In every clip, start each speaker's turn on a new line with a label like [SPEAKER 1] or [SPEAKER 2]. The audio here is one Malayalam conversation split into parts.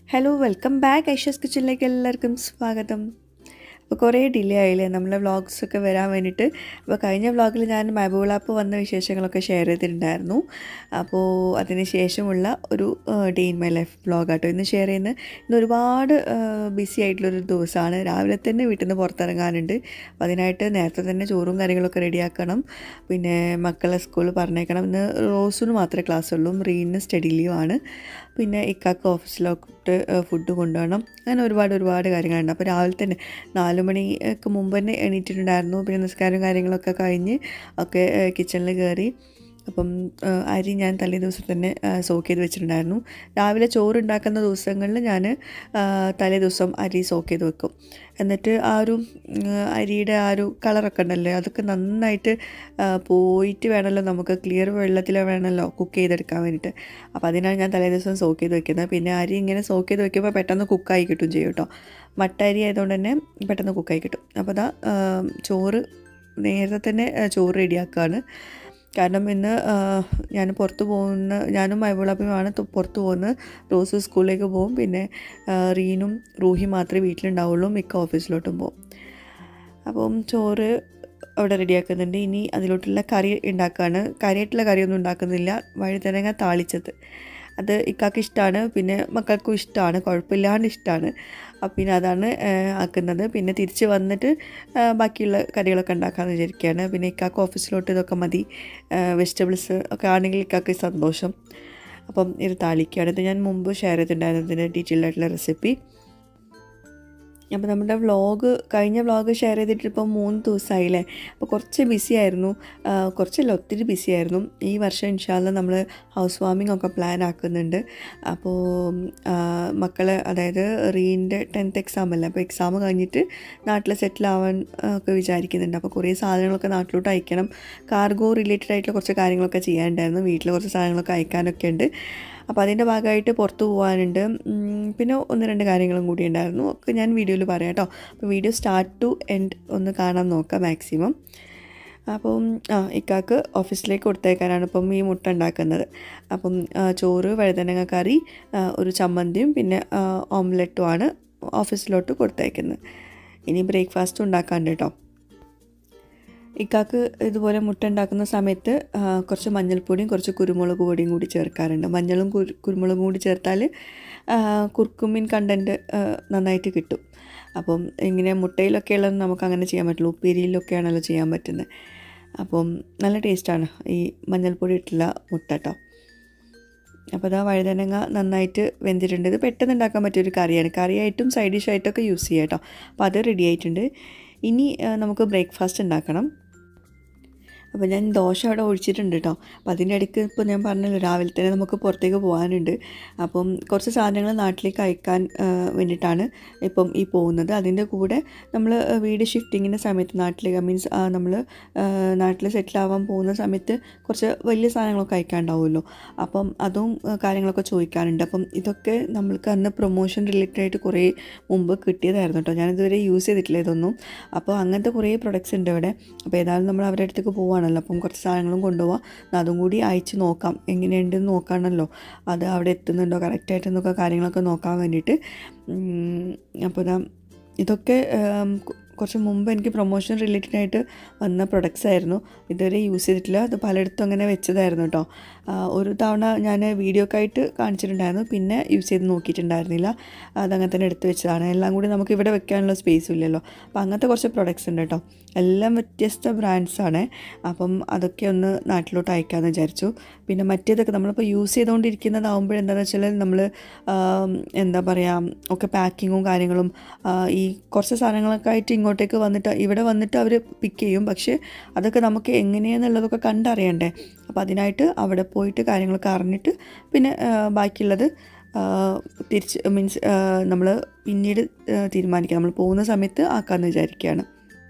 [SPEAKER 1] ഹലോ വെൽക്കം ബാക്ക് ഐഷസ് കിച്ചണിലേക്ക് എല്ലാവർക്കും സ്വാഗതം അപ്പോൾ കുറേ ഡിലേ ആയില്ലേ നമ്മളെ വ്ളോഗ്സൊക്കെ വരാൻ വേണ്ടിയിട്ട് അപ്പോൾ കഴിഞ്ഞ വ്ളോഗിൽ ഞാൻ മൈബോളാപ്പ് വന്ന വിശേഷങ്ങളൊക്കെ ഷെയർ ചെയ്തിട്ടുണ്ടായിരുന്നു അപ്പോൾ അതിന് ശേഷമുള്ള ഒരു ഡേ ഇൻ മൈ ലൈഫ് വ്ളോഗാട്ടോ ഇന്ന് ഷെയർ ചെയ്യുന്നത് ഇന്ന് ഒരുപാട് ബിസി ആയിട്ടുള്ളൊരു ദിവസമാണ് രാവിലെ തന്നെ വീട്ടിൽ നിന്ന് പുറത്തിറങ്ങാനുണ്ട് അപ്പോൾ അതിനായിട്ട് നേരത്തെ തന്നെ ചോറും കാര്യങ്ങളൊക്കെ റെഡിയാക്കണം പിന്നെ മക്കളെ സ്കൂളിൽ പറഞ്ഞേക്കണം ഇന്ന് റോസിന് മാത്രമേ ക്ലാസ് ഉള്ളൂ റീനിന് സ്റ്റഡി ലീവാണ് പിന്നെ ഇക്കാക്ക് ഓഫീസിലോട്ട് ഫുഡ് കൊണ്ടുപോകണം അങ്ങനെ ഒരുപാട് ഒരുപാട് കാര്യങ്ങളുണ്ട് അപ്പോൾ രാവിലെ തന്നെ നാല് മണിക്ക് മുമ്പ് തന്നെ എണീറ്റിട്ടുണ്ടായിരുന്നു പിന്നെ നിസ്കാരം കാര്യങ്ങളൊക്കെ കഴിഞ്ഞ് ഒക്കെ കിച്ചണിൽ കയറി അപ്പം അരി ഞാൻ തലേ ദിവസം തന്നെ സോക്ക് ചെയ്ത് വെച്ചിട്ടുണ്ടായിരുന്നു രാവിലെ ചോറ് ഉണ്ടാക്കുന്ന ദിവസങ്ങളിൽ ഞാൻ തലേ ദിവസം അരി സോക്ക് ചെയ്ത് വെക്കും എന്നിട്ട് ആ ഒരു അരിയുടെ ആ ഒരു കളറൊക്കെ ഉണ്ടല്ലോ അതൊക്കെ നന്നായിട്ട് പോയിട്ട് വേണമല്ലോ നമുക്ക് ക്ലിയർ വെള്ളത്തിൽ വേണമല്ലോ കുക്ക് ചെയ്തെടുക്കാൻ വേണ്ടിയിട്ട് അപ്പോൾ അതിനാണ് ഞാൻ തലേ ദിവസം സോക്ക് ചെയ്ത് വെക്കുന്നത് പിന്നെ അരി ഇങ്ങനെ സോക്ക് ചെയ്ത് വെക്കുമ്പോൾ പെട്ടെന്ന് കുക്കായി കിട്ടും ചെയ്യും കേട്ടോ മട്ട അരി ആയതുകൊണ്ട് തന്നെ പെട്ടെന്ന് കുക്കായി കിട്ടും അപ്പോൾ അതാ ചോറ് നേരത്തെ തന്നെ ചോറ് റെഡിയാക്കുകയാണ് കാരണം ഇന്ന് ഞാൻ പുറത്ത് പോകുന്ന ഞാനും മൈബിളപ്പയുമാണ് പുറത്ത് പോകുന്നത് റോസ് സ്കൂളിലേക്ക് പോകും പിന്നെ റീനും റൂഹി മാത്രമേ വീട്ടിലുണ്ടാവുള്ളൂ മിക്ക ഓഫീസിലോട്ടും പോകും അപ്പം ചോറ് അവിടെ റെഡിയാക്കുന്നുണ്ട് ഇനി അതിലോട്ടുള്ള കറി ഉണ്ടാക്കുകയാണ് കറിയായിട്ടുള്ള കറിയൊന്നും ഉണ്ടാക്കുന്നില്ല വഴുതനങ്ങ താളിച്ചത് അത് ഇക്കാക്ക് ഇഷ്ടമാണ് പിന്നെ മക്കൾക്കും ഇഷ്ടമാണ് കുഴപ്പമില്ലാണ്ട് ഇഷ്ടമാണ് അപ്പം പിന്നെ അതാണ് ആക്കുന്നത് പിന്നെ തിരിച്ച് വന്നിട്ട് ബാക്കിയുള്ള കറികളൊക്കെ ഉണ്ടാക്കാമെന്ന് വിചാരിക്കുകയാണ് പിന്നെ ഇക്കാക്ക് ഓഫീസിലോട്ട് ഇതൊക്കെ മതി വെജിറ്റബിൾസ് ഒക്കെ ആണെങ്കിൽ ഇക്കാക്ക് സന്തോഷം അപ്പം ഇത് താളിക്കുകയാണ് ഇത് ഞാൻ മുമ്പ് ഷെയർ ചെയ്തിട്ടുണ്ടായിരുന്നു ഇതിൻ്റെ ഡീറ്റെയിൽഡ് ആയിട്ടുള്ള റെസിപ്പി അപ്പോൾ നമ്മുടെ വ്ളോഗ് കഴിഞ്ഞ വ്ളോഗ് ഷെയർ ചെയ്തിട്ട് ഇപ്പോൾ മൂന്ന് ദിവസമായില്ലേ അപ്പോൾ കുറച്ച് ബിസി ആയിരുന്നു കുറച്ചല്ല ഒത്തിരി ബിസി ആയിരുന്നു ഈ വർഷം ഇൻഷാല്ല നമ്മൾ ഹൗസ് വാമിംഗ് ഒക്കെ പ്ലാൻ ആക്കുന്നുണ്ട് അപ്പോൾ മക്കൾ അതായത് റീൻ്റെ ടെൻത്ത് എക്സാം അല്ലേ അപ്പോൾ എക്സാം കഴിഞ്ഞിട്ട് നാട്ടിൽ സെറ്റിൽ ആവാൻ ഒക്കെ വിചാരിക്കുന്നുണ്ട് അപ്പോൾ കുറേ സാധനങ്ങളൊക്കെ നാട്ടിലോട്ട് അയക്കണം കാർഗോ റിലേറ്റഡ് ആയിട്ടുള്ള കുറച്ച് കാര്യങ്ങളൊക്കെ ചെയ്യാനുണ്ടായിരുന്നു വീട്ടിൽ കുറച്ച് സാധനങ്ങളൊക്കെ അയക്കാനൊക്കെ ഉണ്ട് അപ്പോൾ അതിൻ്റെ ഭാഗമായിട്ട് പുറത്ത് പോകാനുണ്ട് പിന്നെ ഒന്ന് രണ്ട് കാര്യങ്ങളും കൂടി ഉണ്ടായിരുന്നു ഒക്കെ ഞാൻ വീഡിയോയിൽ പറയാം കേട്ടോ അപ്പോൾ വീഡിയോ സ്റ്റാർട്ട് ടു എൻഡ് ഒന്ന് കാണാൻ നോക്കാം മാക്സിമം അപ്പം ആ ഇക്കാക്ക് ഓഫീസിലേക്ക് കൊടുത്തേക്കാനാണ് ഇപ്പം ഈ മുട്ട ഉണ്ടാക്കുന്നത് അപ്പം ചോറ് വഴുതനങ്ങ കറി ഒരു ചമ്മന്തിയും പിന്നെ ഓംലെറ്റുമാണ് ഓഫീസിലോട്ട് കൊടുത്തേക്കുന്നത് ഇനി ബ്രേക്ക്ഫാസ്റ്റ് ഉണ്ടാക്കാണ്ട് കേട്ടോ ഇക്കാക്ക് ഇതുപോലെ മുട്ട ഉണ്ടാക്കുന്ന സമയത്ത് കുറച്ച് മഞ്ഞൾപ്പൊടിയും കുറച്ച് കുരുമുളക് പൊടിയും കൂടി ചേർക്കാറുണ്ട് മഞ്ഞളും കുരുമുളകും കൂടി ചേർത്താൽ കുർക്കുമിൻ കണ്ടൻറ്റ് നന്നായിട്ട് കിട്ടും അപ്പം ഇങ്ങനെ മുട്ടയിലൊക്കെ ഉള്ളത് നമുക്ക് അങ്ങനെ ചെയ്യാൻ പറ്റുള്ളൂ ഉപ്പേരിയിലൊക്കെയാണല്ലോ ചെയ്യാൻ പറ്റുന്നത് അപ്പം നല്ല ടേസ്റ്റാണ് ഈ മഞ്ഞൾപ്പൊടി ഇട്ടുള്ള മുട്ട കേട്ടോ അപ്പോൾ അതാ വഴുതനങ്ങ നന്നായിട്ട് വെന്തിട്ടുണ്ട് ഇത് പെട്ടെന്ന് ഉണ്ടാക്കാൻ പറ്റിയൊരു കറിയാണ് കറിയായിട്ടും സൈഡ് ഡിഷായിട്ടൊക്കെ യൂസ് ചെയ്യാം കേട്ടോ അപ്പോൾ അത് റെഡി ആയിട്ടുണ്ട് ഇനി നമുക്ക് ബ്രേക്ക്ഫാസ്റ്റ് ഉണ്ടാക്കണം അപ്പോൾ ഞാൻ ദോശ അവിടെ ഒഴിച്ചിട്ടുണ്ട് കേട്ടോ അപ്പോൾ അതിൻ്റെ ഇടയ്ക്ക് ഇപ്പോൾ ഞാൻ പറഞ്ഞല്ലോ രാവിലെ തന്നെ നമുക്ക് പുറത്തേക്ക് പോകാനുണ്ട് അപ്പം കുറച്ച് സാധനങ്ങൾ നാട്ടിലേക്ക് അയക്കാൻ വേണ്ടിയിട്ടാണ് ഇപ്പം ഈ പോകുന്നത് അതിൻ്റെ കൂടെ നമ്മൾ വീട് ഷിഫ്റ്റിങ്ങിൻ്റെ സമയത്ത് നാട്ടിലേക്ക് മീൻസ് നമ്മൾ നാട്ടിൽ സെറ്റിൽ ആവാൻ പോകുന്ന സമയത്ത് കുറച്ച് വലിയ സാധനങ്ങളൊക്കെ അയക്കാണ്ടാവുമല്ലോ അപ്പം അതും കാര്യങ്ങളൊക്കെ ചോദിക്കാനുണ്ട് അപ്പം ഇതൊക്കെ നമ്മൾക്ക് അന്ന് പ്രൊമോഷൻ റിലേറ്റഡ് ആയിട്ട് കുറേ മുമ്പ് കിട്ടിയതായിരുന്നു കേട്ടോ ഞാനിതുവരെ യൂസ് ചെയ്തിട്ടില്ല ഇതൊന്നും അപ്പോൾ അങ്ങനത്തെ കുറേ പ്രൊഡക്ട്സ് ഉണ്ട് ഇവിടെ അപ്പോൾ ഏതായാലും നമ്മൾ അവരുടെ അടുത്തേക്ക് പോവാണ് ആണല്ലോ അപ്പം കുറച്ച് സാധനങ്ങളും കൊണ്ടുപോവാം അതും കൂടി അയച്ച് നോക്കാം എങ്ങനെയുണ്ടെന്ന് നോക്കാണല്ലോ അത് അവിടെ എത്തുന്നുണ്ടോ കറക്റ്റായിട്ടെന്നൊക്കെ കാര്യങ്ങളൊക്കെ നോക്കാൻ വേണ്ടിയിട്ട് അപ്പോൾ ഇതാ ഇതൊക്കെ കുറച്ച് മുമ്പ് എനിക്ക് പ്രൊമോഷൻ റിലേറ്റഡ് ആയിട്ട് വന്ന പ്രൊഡക്ട്സ് ആയിരുന്നു ഇതുവരെ യൂസ് ചെയ്തിട്ടില്ല അത് പലയിടത്തും അങ്ങനെ വെച്ചതായിരുന്നു കേട്ടോ ഒരു തവണ ഞാൻ വീഡിയോക്കായിട്ട് കാണിച്ചിട്ടുണ്ടായിരുന്നു പിന്നെ യൂസ് ചെയ്ത് നോക്കിയിട്ടുണ്ടായിരുന്നില്ല അതങ്ങനെ തന്നെ എടുത്ത് വെച്ചതാണ് എല്ലാം കൂടി നമുക്ക് ഇവിടെ വെക്കാനുള്ള സ്പേസും ഇല്ലല്ലോ അപ്പോൾ അങ്ങനത്തെ കുറച്ച് പ്രൊഡക്ട്സ് ഉണ്ട് കേട്ടോ എല്ലാം വ്യത്യസ്ത ബ്രാൻഡ്സാണ് അപ്പം അതൊക്കെ ഒന്ന് നാട്ടിലോട്ട് അയക്കാമെന്ന് വിചാരിച്ചു പിന്നെ മറ്റേതൊക്കെ നമ്മളിപ്പോൾ യൂസ് ചെയ്തുകൊണ്ടിരിക്കുന്നതാകുമ്പോൾ എന്താണെന്ന് വെച്ചാൽ നമ്മൾ എന്താ പറയുക ഒക്കെ പാക്കിങ്ങും കാര്യങ്ങളും ഈ കുറച്ച് സാധനങ്ങളൊക്കെ ആയിട്ട് ഇങ്ങോട്ടേക്ക് വന്നിട്ട് ഇവിടെ വന്നിട്ട് അവർ പിക്ക് ചെയ്യും പക്ഷേ അതൊക്കെ നമുക്ക് എങ്ങനെയാണെന്നുള്ളതൊക്കെ കണ്ടറിയണ്ടേ അപ്പോൾ അതിനായിട്ട് അവിടെ പോയിട്ട് കാര്യങ്ങളൊക്കെ അറിഞ്ഞിട്ട് പിന്നെ ബാക്കിയുള്ളത് തിരിച്ച് മീൻസ് നമ്മൾ പിന്നീട് തീരുമാനിക്കാം നമ്മൾ പോകുന്ന സമയത്ത് ആക്കാമെന്ന് വിചാരിക്കുകയാണ്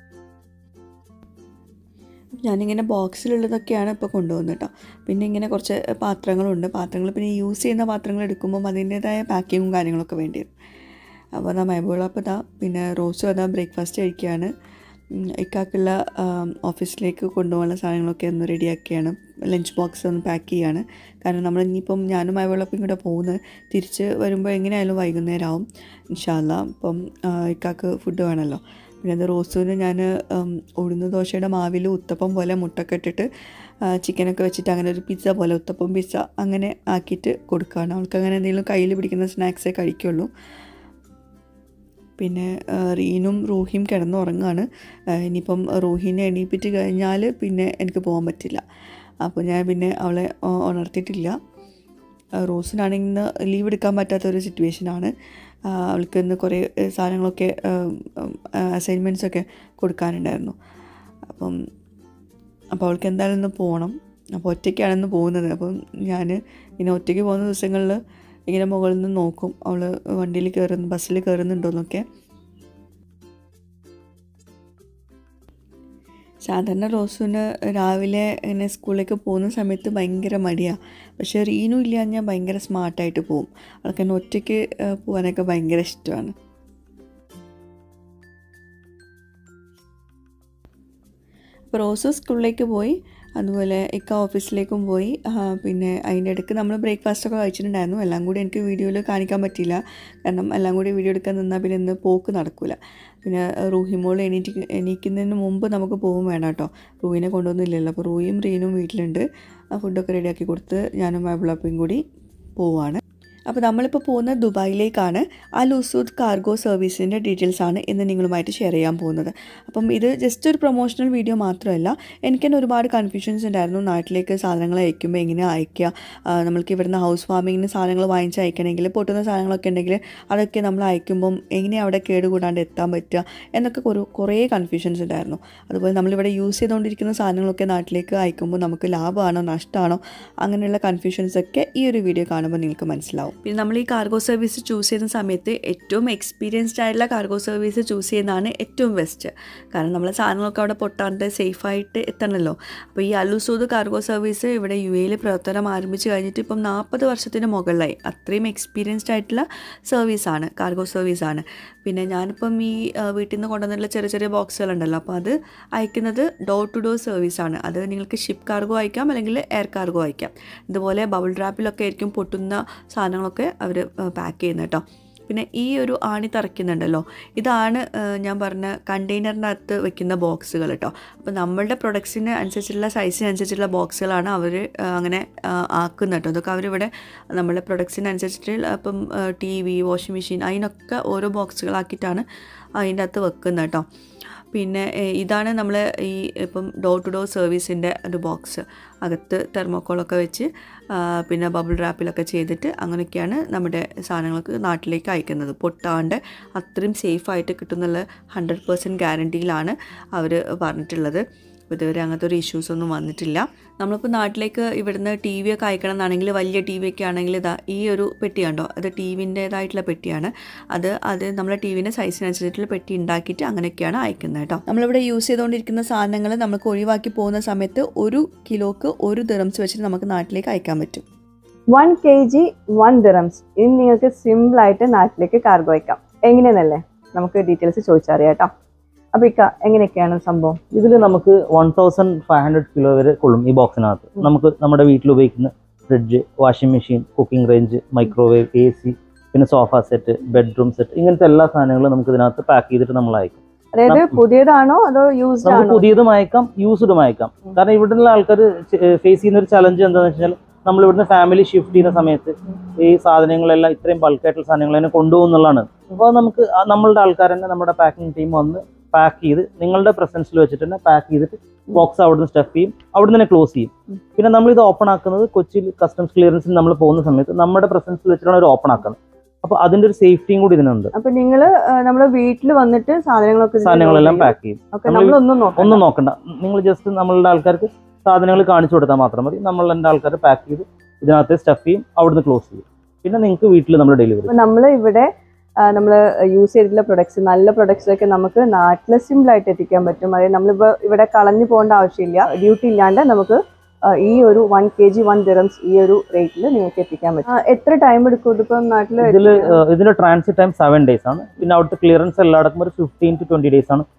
[SPEAKER 1] ഞാനിങ്ങനെ ബോക്സിലുള്ളതൊക്കെയാണ് ഇപ്പോൾ കൊണ്ടുപോകുന്നത് കേട്ടോ പിന്നെ ഇങ്ങനെ കുറച്ച് പാത്രങ്ങളുണ്ട് പാത്രങ്ങൾ പിന്നെ യൂസ് ചെയ്യുന്ന പാത്രങ്ങൾ എടുക്കുമ്പം അതിൻ്റേതായ പാക്കിങ്ങും കാര്യങ്ങളൊക്കെ വേണ്ടി വരും അപ്പോൾ അതാ മൈബോള അപ്പോൾ അതാ പിന്നെ റോസും അതാ ബ്രേക്ക്ഫാസ്റ്റ് കഴിക്കുകയാണ് ഉം, ഇക്കാക്കുള്ള ആം, ഓഫീസിലേക്ക് കൊണ്ടുപോകാനുള്ള സാധനങ്ങളൊക്കെ ഒന്ന് റെഡിയാക്കിയാണ് ലഞ്ച് ബോക്സ് ഒന്ന് പാക്ക് ചെയ്യാണ് കാരണം നമ്മൾ ഇനിയിപ്പം ഞാനും മഴവെള്ളപ്പം കൂടെ പോകുന്നത് തിരിച്ച് വരുമ്പോൾ എങ്ങനെയായാലും വൈകുന്നേരം ആവും ഇൻഷാല്ല അപ്പം ആ, ഇക്കാക്ക് ഫുഡ് വേണമല്ലോ പിന്നെ അത് റോസുവിന് ഞാൻ ഉഴുന്ന ദോശയുടെ മാവിൽ ഉത്തപ്പം പോലെ മുട്ടൊക്കെ ഇട്ടിട്ട് ആ, ചിക്കനൊക്കെ വെച്ചിട്ട് അങ്ങനെ ഒരു പിസ്സ പോലെ ഉത്തപ്പം പിസ്സ അങ്ങനെ ആക്കിയിട്ട് കൊടുക്കുകയാണ് അവൾക്ക് അങ്ങനെ എന്തെങ്കിലും കയ്യിൽ പിടിക്കുന്ന സ്നാക്സേ കഴിക്കുള്ളൂ പിന്നെ ആ, റീനും റൂഹിയും കിടന്നുറങ്ങാണ് ആ, ഇനിയിപ്പം റൂഹിനെ എണീപ്പിച്ച് കഴിഞ്ഞാൽ പിന്നെ എനിക്ക് പോകാൻ പറ്റില്ല അപ്പോൾ ഞാൻ പിന്നെ അവളെ ആ, ഉണർത്തിയിട്ടില്ല ആ, റോസിനാണെങ്കിൽ ഇന്ന് ലീവ് എടുക്കാൻ പറ്റാത്ത ഒരു സിറ്റുവേഷനാണ് ആ, അവൾക്ക് ഇന്ന് കുറേ ഏ, സാധനങ്ങളൊക്കെ അസൈൻമെൻറ്റ്സ് ഒക്കെ കൊടുക്കാനുണ്ടായിരുന്നു അപ്പം അപ്പോൾ അവൾക്ക് എന്തായാലും ഇന്ന് പോകണം അപ്പോൾ ഒറ്റയ്ക്കാണ് ഇന്ന് പോകുന്നത് അപ്പം ഞാൻ ഇങ്ങനെ ഒറ്റയ്ക്ക് പോകുന്ന ദിവസങ്ങളിൽ ഇങ്ങനെ മുകളിൽ നിന്ന് നോക്കും അവൾ വണ്ടിയിൽ കയറുന്നു ബസ്സിൽ കയറുന്നുണ്ടോയെന്നൊക്കെ സാധാരണ റോസുവിന് രാവിലെ ഇങ്ങനെ സ്കൂളിലേക്ക് പോകുന്ന സമയത്ത് ഭയങ്കര മടിയാണ് പക്ഷേ റീനു ഇല്ല ഞാൻ ഭയങ്കര സ്മാർട്ടായിട്ട് പോകും അവൾക്ക് എന്നെ ഒറ്റയ്ക്ക് ആ, പോകാനൊക്കെ ഭയങ്കര ഇഷ്ടമാണ് അപ്പോൾ റോസ് സ്കൂളിലേക്ക് പോയി അതുപോലെ ഇക്ക ഓഫീസിലേക്കും പോയി ആ, പിന്നെ അതിൻ്റെ ഇടയ്ക്ക് നമ്മൾ ബ്രേക്ക്ഫാസ്റ്റൊക്കെ കഴിച്ചിട്ടുണ്ടായിരുന്നു എല്ലാം കൂടി എനിക്ക് വീഡിയോയിൽ കാണിക്കാൻ പറ്റിയില്ല കാരണം എല്ലാം കൂടി വീഡിയോ എടുക്കാൻ നിന്നാൽ പിന്നെ ഇന്ന് പോക്ക് നടക്കില്ല പിന്നെ റൂഹിമോൾ എണീറ്റ് എണീക്കുന്നതിന് മുമ്പ് നമുക്ക് പോകും വേണം കേട്ടോ റൂഹിനെ കൊണ്ടുവന്നില്ലല്ലോ അപ്പോൾ റൂഹിയും റീനും വീട്ടിലുണ്ട് ആ ഫുഡൊക്കെ റെഡിയാക്കി കൊടുത്ത് ഞാനും മാബിളപ്പയും കൂടി പോവാണ് അപ്പോൾ നമ്മളിപ്പോൾ പോകുന്നത് ദുബായിലേക്കാണ് ആ ലുസൂദ് കാർഗോ സർവീസിൻ്റെ ഡീറ്റെയിൽസ് ആണ് ഇന്ന് നിങ്ങളുമായിട്ട് ഷെയർ ചെയ്യാൻ പോകുന്നത് അപ്പം ഇത് ജസ്റ്റ് ഒരു പ്രൊമോഷണൽ വീഡിയോ മാത്രമല്ല എനിക്ക് തന്നെ ഒരുപാട് കൺഫ്യൂഷൻസ് ഉണ്ടായിരുന്നു നാട്ടിലേക്ക് സാധനങ്ങൾ അയക്കുമ്പോൾ എങ്ങനെ അയക്കുക ആ, നമ്മൾക്ക് ഇവിടുന്ന് ഹൗസ് വാമിങ്ങിന് സാധനങ്ങൾ വാങ്ങിച്ച് അയക്കണമെങ്കിൽ പൊട്ടുന്ന സാധനങ്ങളൊക്കെ ഉണ്ടെങ്കിൽ അതൊക്കെ നമ്മൾ അയക്കുമ്പം എങ്ങനെ അവിടെ കേടുകൂടാണ്ട് എത്താൻ പറ്റുക എന്നൊക്കെ ഒരു കുറേ കൺഫ്യൂഷൻസ് ഉണ്ടായിരുന്നു അതുപോലെ നമ്മളിവിടെ യൂസ് ചെയ്തുകൊണ്ടിരിക്കുന്ന സാധനങ്ങളൊക്കെ നാട്ടിലേക്ക് അയക്കുമ്പോൾ നമുക്ക് ലാഭമാണോ നഷ്ടമാണോ അങ്ങനെയുള്ള കൺഫ്യൂഷൻസ് ഒക്കെ ഈ ഒരു വീഡിയോ കാണുമ്പോൾ നിങ്ങൾക്ക് മനസ്സിലാവും പിന്നെ നമ്മൾ ഈ കാർഗോ സർവീസ് ചൂസ് ചെയ്യുന്ന സമയത്ത് ഏറ്റവും എക്സ്പീരിയൻസ്ഡ് ആയിട്ടുള്ള കാർഗോ സർവീസ് ചൂസ് ചെയ്യുന്നതാണ് ഏറ്റവും ബെസ്റ്റ് കാരണം നമ്മളെ സാധനങ്ങളൊക്കെ അവിടെ പൊട്ടാണ്ട് സേഫായിട്ട് എത്തണമല്ലോ അപ്പോൾ ഈ അലുസൂദ് കാർഗോ സർവീസ് ഇവിടെ യു എയിൽ പ്രവർത്തനം ആരംഭിച്ച് കഴിഞ്ഞിട്ട് ഇപ്പം നാൽപ്പത് വർഷത്തിന് മുകളിലായി അത്രയും എക്സ്പീരിയൻസ്ഡ് ആയിട്ടുള്ള സർവീസാണ് കാർഗോ സർവീസാണ് പിന്നെ ഞാനിപ്പം ഈ ആ, വീട്ടിൽ നിന്ന് കൊണ്ടുവന്നിട്ടുള്ള ചെറിയ ചെറിയ ബോക്സുകളുണ്ടല്ലോ അപ്പോൾ അത് അയക്കുന്നത് ഡോർ ടു ഡോർ സർവീസാണ് അത് നിങ്ങൾക്ക് ഷിപ്പ് കാർഗോ അയക്കാം അല്ലെങ്കിൽ എയർ കാർഗോ അയക്കാം ഇതുപോലെ ബബിൾ ഡ്രാപ്പിലൊക്കെ ആയിരിക്കും പൊട്ടുന്ന സാധനങ്ങളൊക്കെ അവർ പാക്ക് ചെയ്യുന്നത് കേട്ടോ പിന്നെ ഈ ഒരു ആണി തറയ്ക്കുന്നുണ്ടല്ലോ ഇതാണ് ആ, ഞാൻ പറഞ്ഞ കണ്ടെയ്നറിനകത്ത് വെക്കുന്ന ബോക്സുകൾ കേട്ടോ അപ്പോൾ നമ്മളുടെ പ്രൊഡക്ട്സിന് അനുസരിച്ചുള്ള സൈസിനനുസരിച്ചുള്ള ബോക്സുകളാണ് അവർ അങ്ങനെ ആ, ആക്കുന്നത് കേട്ടോ അതൊക്കെ അവരിവിടെ നമ്മളുടെ പ്രൊഡക്ട്സിനനുസരിച്ചിട്ട് ഇപ്പം ടി വി വാഷിംഗ് മെഷീൻ അതിനൊക്കെ ഓരോ ബോക്സുകളാക്കിയിട്ടാണ് അതിൻ്റെ അകത്ത് വെക്കുന്നത് കേട്ടോ പിന്നെ ഏ, ഇതാണ് നമ്മൾ ഈ ഇപ്പം ഡോർ ടു ഡോർ സർവീസിൻ്റെ ഒരു ബോക്സ് അകത്ത് തെർമോക്കോളൊക്കെ വെച്ച് ആ, പിന്നെ ബബിൾ റാപ്പിലൊക്കെ ചെയ്തിട്ട് അങ്ങനെയൊക്കെയാണ് നമ്മുടെ സാധനങ്ങൾക്ക് നാട്ടിലേക്ക് അയക്കുന്നത് പൊട്ടാണ്ട് അത്രയും സേഫായിട്ട് കിട്ടുന്നുള്ള ഹൺഡ്രഡ് പേഴ്സൻറ്റ് ഗ്യാരണ്ടിയിലാണ് അവർ പറഞ്ഞിട്ടുള്ളത് അപ്പോൾ ഇതുവരെ അങ്ങനത്തെ ഒരു ഇഷ്യൂസ് ഒന്നും വന്നിട്ടില്ല നമ്മളിപ്പോൾ നാട്ടിലേക്ക് ഇവിടുന്ന് ടി വി ഒക്കെ അയക്കണം എന്നാണെങ്കിൽ വലിയ ടി വി ഒക്കെ ആണെങ്കിൽ ഇതാ ഈ ഒരു പെട്ടി കണ്ടോ അത് ടി വിൻ്റേതായിട്ടുള്ള പെട്ടിയാണ് അത് അത് നമ്മളെ ടി വിൻ്റെ സൈസിനനുസരിച്ചിട്ടുള്ള പെട്ടി ഉണ്ടാക്കിയിട്ട് അങ്ങനെയൊക്കെയാണ് അയക്കുന്നത് കേട്ടോ നമ്മളിവിടെ യൂസ് ചെയ്തുകൊണ്ടിരിക്കുന്ന സാധനങ്ങൾ നമുക്ക് ഒഴിവാക്കി പോകുന്ന സമയത്ത് ഒരു കിലോക്ക് ഒരു ദിറംസ് വെച്ചിട്ട് നമുക്ക് നാട്ടിലേക്ക് അയക്കാൻ പറ്റും
[SPEAKER 2] one K G one dirhams ഇനി നിങ്ങൾക്ക് സിമ്പിൾ ആയിട്ട് നാട്ടിലേക്ക് കാർഗോ അയക്കാം എങ്ങനെയെന്നല്ലേ നമുക്ക് ഡീറ്റെയിൽസ് ചോദിച്ചറിയാം കേട്ടോ അപ്പൊ ഇക്ക എങ്ങനെയൊക്കെയാണ് സംഭവം
[SPEAKER 3] ഇതിൽ നമുക്ക് one thousand five hundred kilo വരെ കൊള്ളും ഈ ബോക്സിനകത്ത്
[SPEAKER 2] ഉം.
[SPEAKER 3] നമുക്ക് നമ്മുടെ വീട്ടിൽ ഉപയോഗിക്കുന്ന fridge washing machine cooking range microwave A C പിന്നെ സോഫ സെറ്റ് ബെഡ്റൂം സെറ്റ് ഇങ്ങനത്തെ എല്ലാ സാധനങ്ങളും നമുക്ക് ഇതിനകത്ത് പാക്ക് ചെയ്തിട്ട് നമ്മൾ അയക്കും
[SPEAKER 2] അതായത്
[SPEAKER 3] നം-
[SPEAKER 2] പുതിയതാണോ അതോ യൂസ്ഡ്
[SPEAKER 3] നമുക്ക്
[SPEAKER 2] ആണോ
[SPEAKER 3] പുതിയതും അയക്കാം യൂസ്ഡും അയക്കാം
[SPEAKER 2] ഉം.
[SPEAKER 3] കാരണം ഇവിടുള്ള ആൾക്കാർ ഫേസ് ചെയ്യുന്ന ഒരു ചലഞ്ച് എന്താണെന്ന് വെച്ചാൽ നമ്മൾ ഇവിടുന്ന് ഫാമിലി ഷിഫ്റ്റ് ചെയ്യുന്ന സമയത്ത് ഈ സാധനങ്ങളെല്ലാം ഇത്രയും ബൾക്കായിട്ടുള്ള സാധനങ്ങൾ തന്നെ കൊണ്ടുപോകുന്നുള്ളതാണ് അപ്പോൾ നമുക്ക് ആ നമ്മളുടെ ആൾക്കാർ തന്നെ നമ്മുടെ പാക്കിംഗ് ടീം വന്ന് പാക്ക് ചെയ്ത് നിങ്ങളുടെ പ്രസൻസിൽ വെച്ചിട്ട് തന്നെ പാക്ക് ചെയ്തിട്ട് ബോക്സ് അവിടുന്ന് സ്റ്റഫ് ചെയ്യും അവിടുന്ന് തന്നെ ക്ലോസ് ചെയ്യും
[SPEAKER 2] ഉം.
[SPEAKER 3] പിന്നെ നമ്മൾ ഇത് ഓപ്പൺ ആക്കുന്നത് കൊച്ചിയിൽ കസ്റ്റംസ് ക്ലിയറൻസിൽ നമ്മൾ പോകുന്ന സമയത്ത് നമ്മുടെ പ്രസൻസിൽ വെച്ചിട്ടാണ് ഒരു ഓപ്പൺ ആക്കുന്നത് അപ്പോൾ അതിന്റെ ഒരു സേഫ്റ്റിയും കൂടി ഇതിനുണ്ട്
[SPEAKER 2] അപ്പൊ നിങ്ങള് ആ, നമ്മുടെ വീട്ടിൽ വന്നിട്ട് സാധനങ്ങളൊക്കെ ഇതിൽ
[SPEAKER 3] സാധനങ്ങളെല്ലാം
[SPEAKER 2] load ചെയ്യും.
[SPEAKER 3] പാക്ക് ചെയ്യും
[SPEAKER 2] ഓക്കെ
[SPEAKER 3] നമ്മള്
[SPEAKER 2] നമ്മളൊന്നും നോക്കണം
[SPEAKER 3] ഒന്നും നോക്കണ്ട നിങ്ങൾ ജസ്റ്റ് നമ്മളുടെ ആൾക്കാർക്ക് സാധനങ്ങൾ കാണിച്ചു കൊടുത്താൽ മാത്രം മതി നമ്മൾ എൻ്റെ ആൾക്കാർ പാക്ക് ചെയ്ത് ഇതിനകത്ത് സ്റ്റഫ് ചെയ്യും അവിടുന്ന് ക്ലോസ് ചെയ്യും പിന്നെ നിങ്ങൾക്ക് വീട്ടിൽ നമ്മൾ ഡെലിവറി
[SPEAKER 2] അപ്പൊ നമ്മൾ ഇവിടെ നമ്മൾ യൂസ് ചെയ്തിട്ടുള്ള പ്രൊഡക്ട്സ് നല്ല പ്രൊഡക്ട്സ് ഒക്കെ നമുക്ക് നാട്ടിൽ സിമ്പിൾ ആയിട്ട് എത്തിക്കാൻ പറ്റും അതായത് നമ്മളിപ്പോൾ ഇവിടെ കളഞ്ഞു പോകേണ്ട ആവശ്യമില്ല ഡ്യൂട്ടി ഇല്ലാണ്ട് നമുക്ക് ആ, ഈ ഒരു one K G one dirhams ഈ ഒരു റേറ്റിൽ നിങ്ങൾക്ക് എത്തിക്കാൻ പറ്റും ആ, എത്ര ടൈം എടുക്കും ഇതിപ്പം നാട്ടിൽ
[SPEAKER 3] ഇതിൽ ഇതിന്റെ ട്രാൻസിറ്റ് ടൈം സെവൻ ഡേയ്സ് ആണ് പിന്നെ അവിടുത്തെ ക്ലിയറൻസ് എല്ലാം അടക്കം ഒരു ഫിഫ്റ്റീൻ ടു ട്വന്റി ഡേയ്സ് ആണ്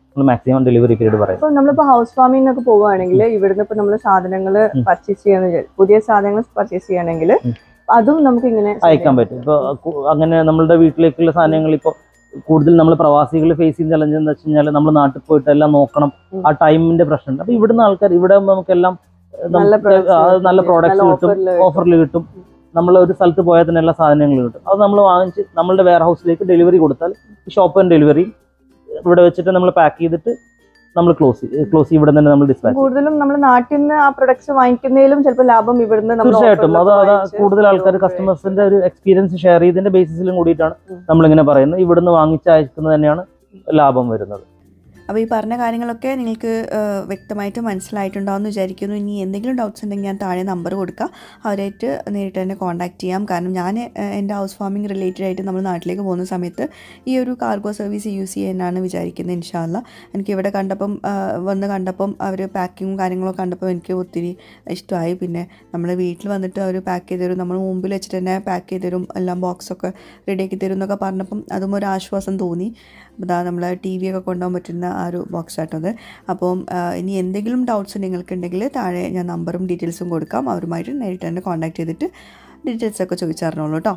[SPEAKER 3] നമ്മൾ മാക്സിമം ഡെലിവറി പീരീഡ് പറയും
[SPEAKER 2] ഇപ്പൊ നമ്മളിപ്പോ ഹൗസ് വാമിംഗ് ഒക്കെ പോവുകയാണെങ്കിൽ ഇവിടുന്ന് ഇപ്പൊ നമ്മൾ സാധനങ്ങൾ
[SPEAKER 3] ഉം.
[SPEAKER 2] പർച്ചേസ് ചെയ്യാന്ന് വിചാരിച്ചു പുതിയ സാധനങ്ങൾ പർച്ചേസ് ചെയ്യണമെങ്കിൽ
[SPEAKER 3] ഉം.
[SPEAKER 2] അതും നമുക്ക് ഇങ്ങനെ
[SPEAKER 3] അയക്കാൻ പറ്റും ഇപ്പോൾ അങ്ങനെ നമ്മളുടെ വീട്ടിലേക്കുള്ള സാധനങ്ങൾ ഇപ്പോൾ കൂടുതൽ നമ്മൾ പ്രവാസികൾ ഫേസ് ചെയ്യുന്ന ചലഞ്ച് എന്ന് വെച്ച് കഴിഞ്ഞാൽ നമ്മൾ നാട്ടിൽ പോയിട്ട് എല്ലാം നോക്കണം
[SPEAKER 2] ഉം.
[SPEAKER 3] ആ ടൈമിന്റെ പ്രശ്നമുണ്ട് അപ്പൊ ഇവിടുന്ന് ആൾക്കാർ ഇവിടെ ആകുമ്പോൾ നമുക്കെല്ലാം
[SPEAKER 2] നല്ല
[SPEAKER 3] നമുക്ക്
[SPEAKER 2] products
[SPEAKER 3] ആ, നല്ല
[SPEAKER 2] കിട്ടും.
[SPEAKER 3] പ്രോഡക്ട്സ്
[SPEAKER 2] നല്ല
[SPEAKER 3] കിട്ടും
[SPEAKER 2] offer ല്
[SPEAKER 3] ഓഫറിൽ കിട്ടും നമ്മൾ ഒരു സ്ഥലത്ത് പോയാൽ തന്നെ എല്ലാ സാധനങ്ങളും കിട്ടും അത് നമ്മൾ വാങ്ങിച്ച് നമ്മളുടെ വെയർ ഹൗസിലേക്ക് ഡെലിവറി കൊടുത്താൽ ഷോപ്പ് ആൻഡ് ഡെലിവറി ഇവിടെ വെച്ചിട്ട് നമ്മൾ പാക്ക് ചെയ്തിട്ട് നമ്മൾ ക്ലോസ് ക്ലോസ് ഇവിടെ തന്നെ നമ്മൾ ഡിസ്പാച്ച്
[SPEAKER 2] കൂടുതലും നമ്മൾ നാട്ടിൽ നിന്ന് ആ പ്രൊഡക്ട്സ് വാങ്ങിക്കുന്നതിലും ചിലപ്പോൾ ലാഭം ഇവിടുന്ന് നമ്മൾ
[SPEAKER 3] തീർച്ചയായിട്ടും അത്
[SPEAKER 2] offer
[SPEAKER 3] അത്
[SPEAKER 2] ലൊക്കെ
[SPEAKER 3] കൂടുതൽ ആൾക്കാർ
[SPEAKER 2] വാങ്ങിച്ച്
[SPEAKER 3] കസ്റ്റമേഴ്സിന്റെ ഒരു എക്സ്പീരിയൻസ് ഷെയർ ചെയ്തതിന്റെ ബേസിസിലും കൂടിയിട്ടാണ്
[SPEAKER 2] ഉം.
[SPEAKER 3] നമ്മളിങ്ങനെ പറയുന്നത് ഇവിടുന്ന് വാങ്ങിച്ചയക്കുന്നത് തന്നെയാണ് ലാഭം വരുന്നത്
[SPEAKER 1] അപ്പോൾ ഈ പറഞ്ഞ കാര്യങ്ങളൊക്കെ നിങ്ങൾക്ക് ആ, വ്യക്തമായിട്ട് മനസ്സിലായിട്ടുണ്ടാവും എന്ന് വിചാരിക്കുന്നു ഇനി എന്തെങ്കിലും ഡൗട്ട്സ് ഉണ്ടെങ്കിൽ ഞാൻ താഴെ നമ്പർ കൊടുക്കാം അവരായിട്ട് നേരിട്ട് തന്നെ കോൺടാക്ട് ചെയ്യാം കാരണം ഞാൻ ആ, എൻ്റെ ഹൗസ് ഫാമിംഗ് റിലേറ്റഡ് ആയിട്ട് നമ്മൾ നാട്ടിലേക്ക് പോകുന്ന സമയത്ത് ഈ ഒരു കാർഗോ സർവീസ് യൂസ് ചെയ്യാനാണ് വിചാരിക്കുന്നത് ഇൻഷാല്ല എനിക്ക് ഇവിടെ കണ്ടപ്പം ആ, വന്ന് കണ്ടപ്പം അവർ പാക്കിങ്ങും കാര്യങ്ങളൊക്കെ കണ്ടപ്പോൾ എനിക്ക് ഒത്തിരി ഇഷ്ടമായി പിന്നെ നമ്മൾ വീട്ടിൽ വന്നിട്ട് അവർ പാക്ക് ചെയ്ത് തരും നമ്മൾ മുമ്പിൽ വെച്ചിട്ട് തന്നെ പാക്ക് ചെയ്ത് തരും എല്ലാം ബോക്സൊക്കെ റെഡിയാക്കി തരും എന്നൊക്കെ പറഞ്ഞപ്പം അതും ഒരു ആശ്വാസം തോന്നി ഇതാ നമ്മൾ ടി വി ഒക്കെ കൊണ്ടുപോകാൻ പറ്റുന്ന ആ ഒരു ബോക്സ് ആട്ടത് അപ്പം ആ, ഇനി എന്തെങ്കിലും ഡൗട്ട്സ് നിങ്ങൾക്കുണ്ടെങ്കിൽ താഴെ ഞാൻ നമ്പറും ഡീറ്റെയിൽസും കൊടുക്കാം അവരുമായിട്ട് നേരിട്ട് തന്നെ കോൺടാക്ട് ചെയ്തിട്ട് ഡീറ്റെയിൽസ് ഒക്കെ ചോദിച്ചറിഞ്ഞോളൂ കേട്ടോ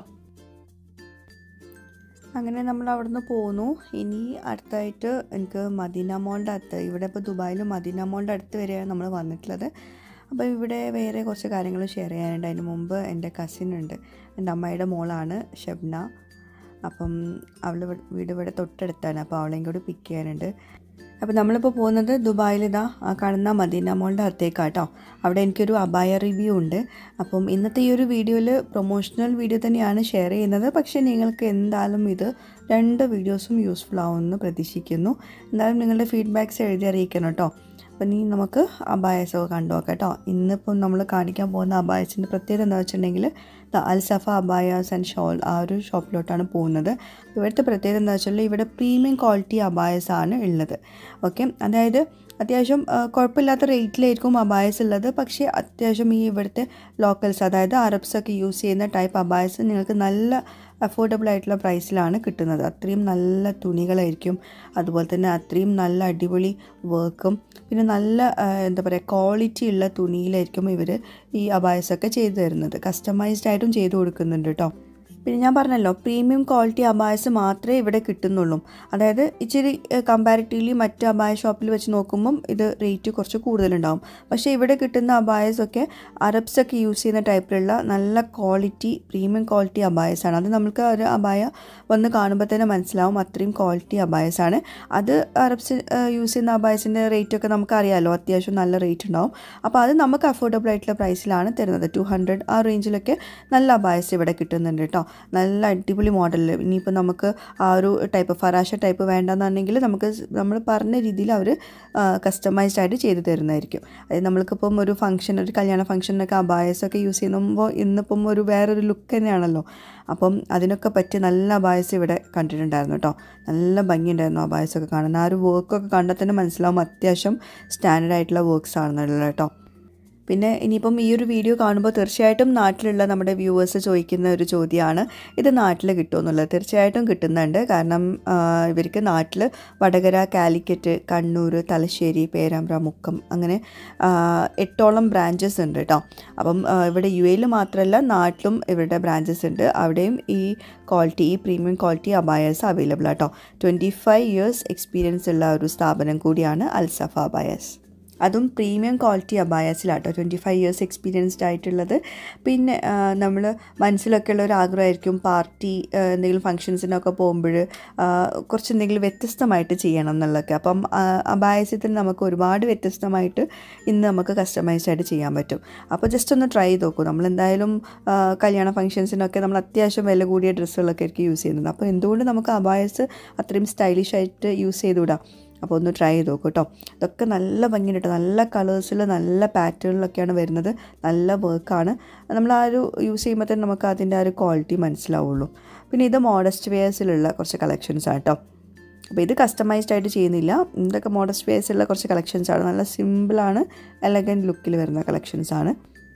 [SPEAKER 1] അങ്ങനെ നമ്മൾ അവിടുന്ന് പോന്നു ഇനി അടുത്തായിട്ട് എനിക്ക് മദീന മോളിൻ്റെ അടുത്ത് ഇവിടെ ഇപ്പോൾ ദുബായിൽ മദീന മോളിൻ്റെ അടുത്ത് വരെയാണ് നമ്മൾ വന്നിട്ടുള്ളത് അപ്പോൾ ഇവിടെ വേറെ കുറച്ച് കാര്യങ്ങൾ ഷെയർ ചെയ്യാനുണ്ട് അതിന് മുമ്പ് എൻ്റെ കസിൻ ഉണ്ട് എൻ്റെ അമ്മയുടെ മോളാണ് ഷബ്ന അപ്പം അവൾ വീട് ഇവിടെ തൊട്ടടുത്താണ് അപ്പോൾ അവളെയും കൂടി പിക്ക് ചെയ്യാനുണ്ട് അപ്പോൾ നമ്മളിപ്പോൾ പോകുന്നത് ദുബായിൽ ഇതാ ആ കാണുന്ന മദീന മോളിൻ്റെ അടുത്തേക്കാട്ടോ അവിടെ എനിക്കൊരു അബായ റിവ്യൂ ഉണ്ട് അപ്പം ഇന്നത്തെ ഈ ഒരു വീഡിയോയിൽ പ്രൊമോഷണൽ വീഡിയോ തന്നെയാണ് ഷെയർ ചെയ്യുന്നത് പക്ഷേ നിങ്ങൾക്ക് എന്തായാലും ഇത് രണ്ട് വീഡിയോസും യൂസ്ഫുൾ ആവുമെന്ന് പ്രതീക്ഷിക്കുന്നു എന്തായാലും നിങ്ങളുടെ ഫീഡ്ബാക്ക്സ് എഴുതി അറിയിക്കണം കേട്ടോ അപ്പം ഇനി നമുക്ക് അബായസ് ഒക്കെ കണ്ടു നോക്കാം കേട്ടോ ഇന്നിപ്പം നമ്മൾ കാണിക്കാൻ പോകുന്ന അബായസിൻ്റെ പ്രത്യേകത എന്താ വെച്ചിട്ടുണ്ടെങ്കിൽ the Al Safa abayas and shawl ആ ഒരു ഷോപ്പിലോട്ടാണ് പോകുന്നത് ഇവിടുത്തെ പ്രത്യേകത എന്താ വെച്ചാൽ ഇവിടെ പ്രീമിയം ക്വാളിറ്റി അബായസ് ആണ് ഉള്ളത് ഓക്കെ അതായത് അത്യാവശ്യം ആ, കുഴപ്പമില്ലാത്ത റേറ്റിലായിരിക്കും അബായസ് ഉള്ളത് പക്ഷേ അത്യാവശ്യം ഈ ഇവിടുത്തെ ലോക്കൽസ് അതായത് അറബ്സൊക്കെ യൂസ് ചെയ്യുന്ന ടൈപ്പ് അബായസ് നിങ്ങൾക്ക് നല്ല അഫോർഡബിൾ ആയിട്ടുള്ള പ്രൈസിലാണ് കിട്ടുന്നത് അത്രയും നല്ല തുണികളായിരിക്കും അതുപോലെ തന്നെ അത്രയും നല്ല അടിപൊളി വർക്കും പിന്നെ നല്ല ആ, എന്താ പറയുക ക്വാളിറ്റി ഉള്ള തുണിയിലായിരിക്കും ഇവർ ഈ അബായസൊക്കെ ചെയ്തു തരുന്നത് കസ്റ്റമൈസ്ഡ് ആയിട്ടും ചെയ്തു കൊടുക്കുന്നുണ്ട് കേട്ടോ പിന്നെ ഞാൻ പറഞ്ഞല്ലോ പ്രീമിയം ക്വാളിറ്റി അബായസ് മാത്രമേ ഇവിടെ കിട്ടുന്നുള്ളൂ അതായത് ഇച്ചിരി കമ്പാരിറ്റീവ്ലി മറ്റ് അബായ ഷോപ്പിൽ വെച്ച് നോക്കുമ്പം ഇത് റേറ്റ് കുറച്ച് കൂടുതലുണ്ടാവും പക്ഷേ ഇവിടെ കിട്ടുന്ന അബായസ് ഒക്കെ അറബ്സ് ഒക്കെ യൂസ് ചെയ്യുന്ന ടൈപ്പിലുള്ള നല്ല ക്വാളിറ്റി പ്രീമിയം ക്വാളിറ്റി അബായസ് ആണ് അത് നമുക്ക് ഒരു അബായ വന്ന് കാണുമ്പോൾ തന്നെ മനസ്സിലാവും അത്രയും ക്വാളിറ്റി അബായസ് ആണ് അത് അറബ്സ് യൂസ് ചെയ്യുന്ന അബായസിൻ്റെ റേറ്റ് ഒക്കെ നമുക്ക് അറിയാമല്ലോ അത്യാവശ്യം നല്ല റേറ്റ് ഉണ്ടാവും അപ്പോൾ അത് നമുക്ക് അഫോർഡബിൾ ആയിട്ടുള്ള പ്രൈസിലാണ് തരുന്നത് ടു ഹൺഡ്രഡ് ആ റേഞ്ചിലൊക്കെ നല്ല അബായസ് ഇവിടെ കിട്ടുന്നുണ്ട് കേട്ടോ നല്ല അടിപൊളി മോഡലിൽ ഇനിയിപ്പോൾ നമുക്ക് ആ ഒരു ടൈപ്പ് ഫറാഷ ടൈപ്പ് വേണ്ടെന്നുണ്ടെങ്കിൽ നമുക്ക് നമ്മൾ പറഞ്ഞ രീതിയിൽ അവർ കസ്റ്റമൈസ്ഡ് ആയിട്ട് ചെയ്തു തരുന്നതായിരിക്കും അതായത് നമ്മൾക്കിപ്പം ഒരു ഫംഗ്ഷൻ ഒരു കല്യാണ ഫംഗ്ഷനൊക്കെ അബായസൊക്കെ യൂസ് ചെയ്യുമ്പോൾ ഇന്നിപ്പം ഒരു വേറൊരു ലുക്ക് തന്നെയാണല്ലോ അപ്പം അതിനൊക്കെ പറ്റിയ നല്ല അബായസ് ഇവിടെ കണ്ടിട്ടുണ്ടായിരുന്നു കേട്ടോ നല്ല ഭംഗിയുണ്ടായിരുന്നു അബായസൊക്കെ കാണുന്നത് ആ ഒരു വർക്കൊക്കെ കണ്ടാൽ തന്നെ മനസ്സിലാവും അത്യാവശ്യം സ്റ്റാൻഡേർഡ് ആയിട്ടുള്ള വർക്ക്സ് ആണെന്നുള്ളത് കേട്ടോ പിന്നെ ഇനിയിപ്പം ഈ ഒരു വീഡിയോ കാണുമ്പോൾ തീർച്ചയായിട്ടും നാട്ടിലുള്ള നമ്മുടെ വ്യൂവേഴ്സ് ചോദിക്കുന്ന ഒരു ചോദ്യമാണ് ഇത് നാട്ടിൽ കിട്ടുമെന്നുള്ളത് തീർച്ചയായിട്ടും കിട്ടുന്നുണ്ട് കാരണം ആ, ഇവർക്ക് നാട്ടിൽ വടകര കാലിക്കറ്റ് കണ്ണൂർ തലശ്ശേരി പേരാമ്പ്ര മുക്കം അങ്ങനെ ആ, എട്ടോളം ബ്രാഞ്ചസ് ഉണ്ട് കേട്ടോ അപ്പം ആ, ഇവിടെ യു എയിൽ മാത്രമല്ല നാട്ടിലും ഇവരുടെ ബ്രാഞ്ചസ് ഉണ്ട് അവിടെയും ഈ ക്വാളിറ്റി ഈ പ്രീമിയം ക്വാളിറ്റി അബായസ് അവൈലബിൾ ആട്ടോ ട്വൻറ്റി ഫൈവ് ഇയേഴ്സ് എക്സ്പീരിയൻസ് ഉള്ള ഒരു സ്ഥാപനം കൂടിയാണ് അൽസഫ അബായസ് അതും പ്രീമിയം ക്വാളിറ്റി അബായസിലാട്ടോ ട്വൻറ്റി ഫൈവ് ഇയേഴ്സ് എക്സ്പീരിയൻസ്ഡ് ആയിട്ടുള്ളത് പിന്നെ നമ്മൾ മനസ്സിലൊക്കെ ഉള്ള ഒരു ആഗ്രഹമായിരിക്കും പാർട്ടി എന്തെങ്കിലും ഫങ്ഷൻസിനൊക്കെ പോകുമ്പോൾ കുറച്ച് എന്തെങ്കിലും വ്യത്യസ്തമായിട്ട് ചെയ്യണം എന്നുള്ളതൊക്കെ അപ്പം അബായസത്തിൽ നമുക്ക് ഒരുപാട് വ്യത്യസ്തമായിട്ട് ഇന്ന് നമുക്ക് കസ്റ്റമൈസ്ഡ് ആയിട്ട് ചെയ്യാൻ പറ്റും അപ്പോൾ ജസ്റ്റ് ഒന്ന് ട്രൈ ചെയ്ത് നോക്കൂ നമ്മൾ എന്തായാലും ആ, കല്യാണ ഫംഗ്ഷൻസിനൊക്കെ നമ്മൾ അത്യാവശ്യം വില കൂടിയ ഡ്രസ്സുകളൊക്കെ ആയിരിക്കും യൂസ് ചെയ്യുന്നത് അപ്പോൾ എന്തുകൊണ്ട് നമുക്ക് അബായസ് അത്രയും സ്റ്റൈലിഷ് ആയിട്ട് യൂസ് ചെയ്തുകൂടാം അപ്പോൾ ഒന്ന് ട്രൈ ചെയ്ത് നോക്കൂ കേട്ടോ ഇതൊക്കെ നല്ല ഭംഗിയുണ്ട് കേട്ടോ നല്ല കളേഴ്സിൽ നല്ല പാറ്റേണിലൊക്കെയാണ് വരുന്നത് നല്ല വർക്കാണ് നമ്മൾ ആ ഒരു യൂസ് ചെയ്യുമ്പോൾ തന്നെ നമുക്ക് അതിൻ്റെ ആ ഒരു ക്വാളിറ്റി മനസ്സിലാവുള്ളൂ പിന്നെ ഇത് മോഡസ്റ്റ് വെയേഴ്സിലുള്ള കുറച്ച് കളക്ഷൻസ് ആണ് കേട്ടോ അപ്പോൾ ഇത് കസ്റ്റമൈസ്ഡ് ആയിട്ട് ചെയ്യുന്നില്ല ഇതൊക്കെ മോഡസ്റ്റ് വെയേഴ്സിലുള്ള കുറച്ച് കളക്ഷൻസ് ആണ് നല്ല സിമ്പിളാണ് എലഗൻറ്റ് ലുക്കിൽ വരുന്ന കളക്ഷൻസ് ആണ്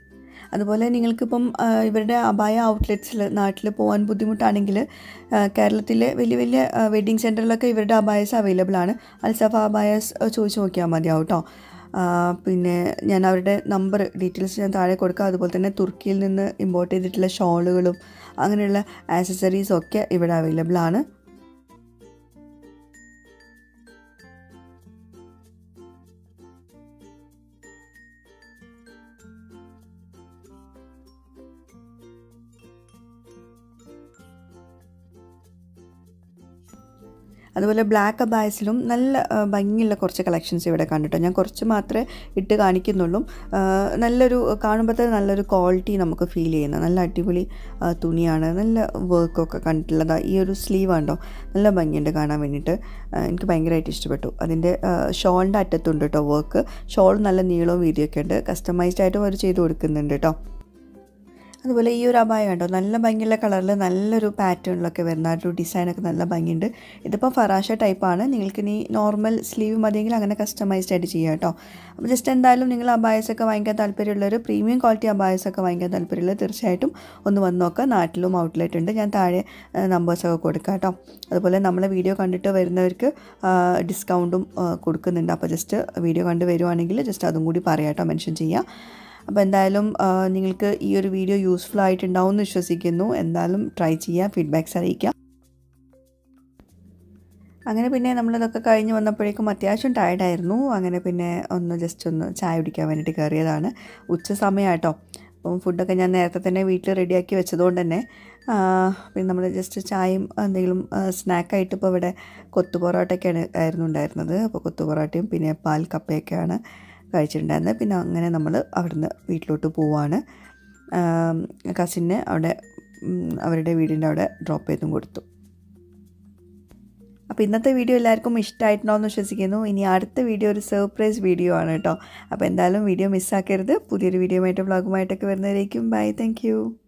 [SPEAKER 1] അതുപോലെ നിങ്ങൾക്കിപ്പം ആ, ഇവരുടെ അബായ ഔട്ട്ലെറ്റ്സിൽ നാട്ടിൽ പോകാൻ ബുദ്ധിമുട്ടാണെങ്കിൽ ആ, കേരളത്തിലെ വലിയ വലിയ വെഡ്ഡിങ് സെൻറ്ററിലൊക്കെ ഇവരുടെ അബായസ് അവൈലബിൾ ആണ് അൽസഫ അബായസ് ചോദിച്ച് നോക്കിയാൽ മതിയാവും കേട്ടോ ആ, പിന്നെ ഞാൻ അവരുടെ നമ്പർ ഡീറ്റെയിൽസ് ഞാൻ താഴെ കൊടുക്കാം അതുപോലെ തന്നെ തുർക്കിയിൽ നിന്ന് ഇമ്പോർട്ട് ചെയ്തിട്ടുള്ള ഷോളുകളും അങ്ങനെയുള്ള ആക്സസറീസും ഒക്കെ ഇവിടെ അവൈലബിൾ ആണ് അതുപോലെ ബ്ലാക്ക് അബായസിലും നല്ല ആ, ഭംഗിയുള്ള കുറച്ച് കളക്ഷൻസ് ഇവിടെ കണ്ടിട്ടോ ഞാൻ കുറച്ച് മാത്രമേ ഇട്ട് കാണിക്കുന്നുള്ളൂ ആ, നല്ലൊരു കാണുമ്പോൾ തന്നെ നല്ലൊരു ക്വാളിറ്റി നമുക്ക് ഫീൽ ചെയ്യുന്ന നല്ല അടിപൊളി ആ, തുണിയാണ് നല്ല വർക്കൊക്കെ കണ്ടിട്ടുള്ളതാ ഈ ഒരു സ്ലീവ് ഉണ്ടോ നല്ല ഭംഗിയുണ്ട് കാണാൻ വേണ്ടിയിട്ട് ആ, എനിക്ക് ഭയങ്കരമായിട്ട് ഇഷ്ടപ്പെട്ടു അതിൻ്റെ ഷോളിൻ്റെ അറ്റത്തുണ്ട് കേട്ടോ വർക്ക് ഷോൾ നല്ല നീളവും വീതിയൊക്കെ ഉണ്ട് കസ്റ്റമൈസ്ഡ് ആയിട്ടും അവർ ചെയ്ത് കൊടുക്കുന്നുണ്ട് കേട്ടോ അതുപോലെ ഈ ഒരു അബായ കണ്ടോ നല്ല ഭംഗിയുള്ള കളറിൽ നല്ലൊരു പാറ്റേണിലൊക്കെ വരുന്ന ആ ഒരു ഡിസൈനൊക്കെ നല്ല ഭംഗിയുണ്ട് ഇതിപ്പോൾ ഫറാഷ ടൈപ്പാണ് നിങ്ങൾക്ക് ഇനി നോർമൽ സ്ലീവ് മതിയെങ്കിൽ അങ്ങനെ കസ്റ്റമൈസ്ഡ് ആയിട്ട് ചെയ്യാം കേട്ടോ അപ്പോൾ ജസ്റ്റ് എന്തായാലും നിങ്ങൾ അബായസ് ഒക്കെ വാങ്ങിക്കാൻ താല്പര്യമുള്ളവർ പ്രീമിയം ക്വാളിറ്റി അബായസ് ഒക്കെ വാങ്ങിക്കാൻ താല്പര്യമുള്ളത് തീർച്ചയായിട്ടും ഒന്ന് വന്ന് നോക്കുക നാട്ടിലും ഔട്ട്ലെറ്റ് ഉണ്ട് ഞാൻ താഴെ നമ്പേഴ്സൊക്കെ കൊടുക്കാം കേട്ടോ അതുപോലെ നമ്മളെ വീഡിയോ കണ്ടിട്ട് വരുന്നവർക്ക് ഡിസ്കൗണ്ടും കൊടുക്കുന്നുണ്ട് അപ്പോൾ ജസ്റ്റ് വീഡിയോ കണ്ട് വരുവാണെങ്കിൽ ജസ്റ്റ് അതും കൂടി പറയാം കേട്ടോ മെൻഷൻ ചെയ്യാം അപ്പോൾ എന്തായാലും ആ, നിങ്ങൾക്ക് ഈ ഒരു വീഡിയോ യൂസ്ഫുൾ ആയിട്ടുണ്ടാവും എന്ന് വിശ്വസിക്കുന്നു എന്തായാലും ട്രൈ ചെയ്യുക ഫീഡ്ബാക്ക്സ് അറിയിക്കുക അങ്ങനെ പിന്നെ നമ്മളിതൊക്കെ കഴിഞ്ഞ് വന്നപ്പോഴേക്കും അത്യാവശ്യം ടയർഡായിരുന്നു അങ്ങനെ പിന്നെ ഒന്ന് ജസ്റ്റ് ഒന്ന് ചായ കുടിക്കാൻ വേണ്ടിയിട്ട് കയറിയതാണ് ഉച്ച സമയമാട്ടോ അപ്പം ഫുഡൊക്കെ ഞാൻ നേരത്തെ തന്നെ വീട്ടിൽ റെഡിയാക്കി വെച്ചതുകൊണ്ട് തന്നെ ആ, പിന്നെ നമ്മൾ ജസ്റ്റ് ചായയും എന്തെങ്കിലും സ്നാക്കായിട്ട് ഇപ്പോൾ ഇവിടെ കൊത്തു പൊറോട്ടയൊക്കെയാണ് ആയിരുന്നു ഉണ്ടായിരുന്നത് അപ്പോൾ കൊത്തു പൊറോട്ടയും പിന്നെ പാൽ കപ്പയൊക്കെയാണ് കഴിച്ചിട്ടുണ്ടായിരുന്നത് പിന്നെ അങ്ങനെ നമ്മൾ അവിടുന്ന് വീട്ടിലോട്ട് പോവാണ് കസിന് അവിടെ ഉം, അവരുടെ വീടിൻ്റെ അവിടെ ഡ്രോപ്പ് ചെയ്തും കൊടുത്തു അപ്പോൾ ഇന്നത്തെ വീഡിയോ എല്ലാവർക്കും ഇഷ്ടമായിട്ടുണ്ടോ എന്ന് വിശ്വസിക്കുന്നു ഇനി അടുത്ത വീഡിയോ ഒരു സർപ്രൈസ് വീഡിയോ ആണ് കേട്ടോ അപ്പോൾ എന്തായാലും വീഡിയോ മിസ്സാക്കരുത് പുതിയൊരു വീഡിയോ ആയിട്ട് വ്ളോഗുമായിട്ടൊക്കെ വരുന്നവരേക്കും ബൈ താങ്ക്